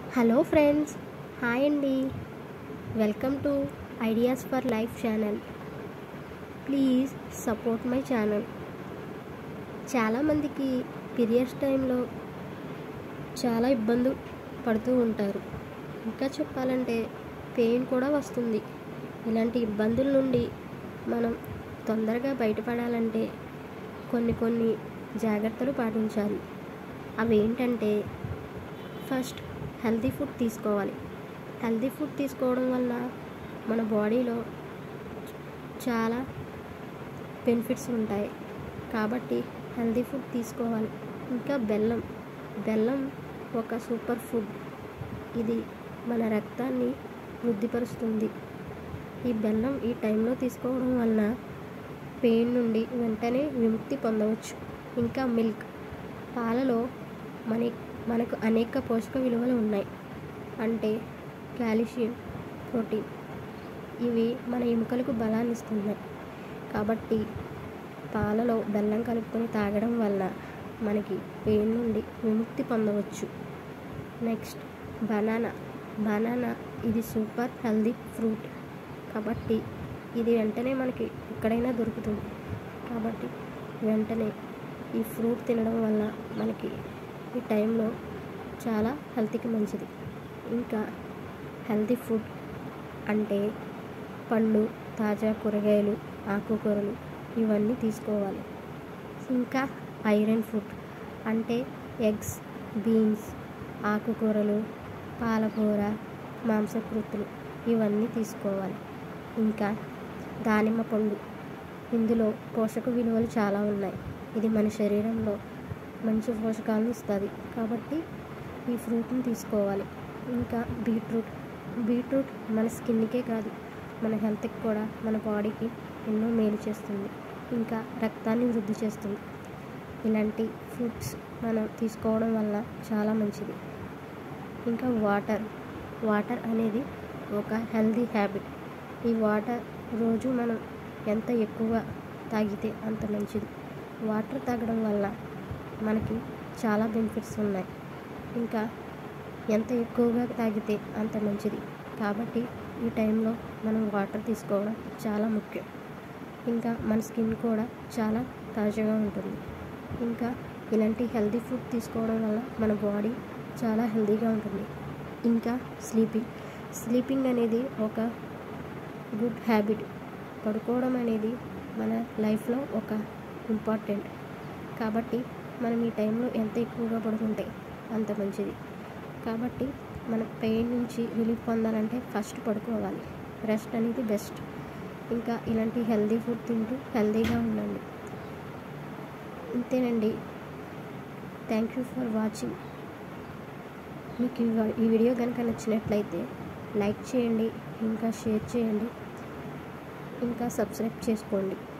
hello friends hi అండి welcome to ideas for life channel please support my channel చాలామందికి periods టైంలో చాలా ఇబ్బంది పడుతూ ఉంటారు ఇంకా చెప్పాలంటే పెయిన్ కూడా వస్తుంది ఇలాంటి ఇబ్బందుల నుండి మనం తొందరగా బయటపడాలంటే కొన్ని కొన్ని జాగ్రత్తలు పాటించాలి అవి ఏంటంటే ఫస్ట్ హెల్తీ ఫుడ్ తీసుకోవాలి హెల్తీ ఫుడ్ తీసుకోవడం వల్ల మన బాడీలో చాలా బెనిఫిట్స్ ఉంటాయి కాబట్టి హెల్తీ ఫుడ్ తీసుకోవాలి ఇంకా బెల్లం బెల్లం ఒక సూపర్ ఫుడ్ ఇది మన రక్తాన్ని వృద్ధిపరుస్తుంది ఈ బెల్లం ఈ టైంలో తీసుకోవడం వలన పెయిన్ నుండి వెంటనే విముక్తి పొందవచ్చు ఇంకా మిల్క్ పాలలో మన మనకు అనేక పోషక విలువలు ఉన్నాయి అంటే కాల్షియం ప్రోటీన్ ఇవి మన ఎముకలకు బలాన్ని ఇస్తున్నాయి కాబట్టి పాలలో బెల్లం కలుపుకొని తాగడం వల్ల మనకి పెయిన్ నుండి విముక్తి పొందవచ్చు నెక్స్ట్ బనానా బనానా ఇది సూపర్ హెల్దీ ఫ్రూట్ కాబట్టి ఇది వెంటనే మనకి ఎక్కడైనా దొరుకుతుంది కాబట్టి వెంటనే ఈ ఫ్రూట్ తినడం వల్ల మనకి ఈ టైంలో చాలా హెల్త్కి మంచిది ఇంకా హెల్తీ ఫుడ్ అంటే పళ్ళు తాజా కూరగాయలు ఆకుకూరలు ఇవన్నీ తీసుకోవాలి ఇంకా ఐరన్ ఫుడ్ అంటే ఎగ్స్ బీన్స్ ఆకుకూరలు పాలకూర మాంసకృతులు ఇవన్నీ తీసుకోవాలి ఇంకా దానిమ్మ పండు ఇందులో పోషక విలువలు చాలా ఉన్నాయి ఇది మన శరీరంలో మంచి పోషకాలను ఇస్తుంది కాబట్టి ఈ ఫ్రూట్ని తీసుకోవాలి ఇంకా బీట్రూట్ బీట్రూట్ మన స్కిన్కే కాదు మన హెల్త్కి కూడా మన బాడీకి ఎన్నో మేలు చేస్తుంది ఇంకా రక్తాన్ని వృద్ధి చేస్తుంది ఇలాంటి ఫ్రూట్స్ మనం తీసుకోవడం వల్ల చాలా మంచిది ఇంకా వాటర్ వాటర్ అనేది ఒక హెల్దీ హ్యాబిట్ ఈ వాటర్ రోజు మనం ఎంత ఎక్కువగా తాగితే అంత మంచిది వాటర్ తాగడం వల్ల మనకి చాలా బెనిఫిట్స్ ఉన్నాయి ఇంకా ఎంత ఎక్కువగా తాగితే అంత మంచిది కాబట్టి ఈ టైంలో మనం వాటర్ తీసుకోవడం చాలా ముఖ్యం ఇంకా మన స్కిన్ కూడా చాలా తాజాగా ఉంటుంది ఇంకా ఇలాంటి హెల్తీ ఫుడ్ తీసుకోవడం వల్ల మన బాడీ చాలా హెల్తీగా ఉంటుంది ఇంకా స్లీపింగ్ స్లీపింగ్ అనేది ఒక గుడ్ హ్యాబిట్ పడుకోవడం అనేది మన లైఫ్లో ఒక ఇంపార్టెంట్ కాబట్టి మనం ఈ టైంలో ఎంత ఎక్కువగా పడుకుంటే అంత మంచిది కాబట్టి మన పెయిన్ నుంచి రిలీఫ్ పొందాలంటే ఫస్ట్ పడుకోవాలి రెస్ట్ అనేది బెస్ట్ ఇంకా ఇలాంటి హెల్దీ ఫుడ్ తింటూ హెల్దీగా ఉండండి అంతేనండి థ్యాంక్ యూ ఫర్ వాచింగ్ మీకు ఈ వీడియో కనుక నచ్చినట్లయితే లైక్ చేయండి ఇంకా షేర్ చేయండి ఇంకా సబ్స్క్రైబ్ చేసుకోండి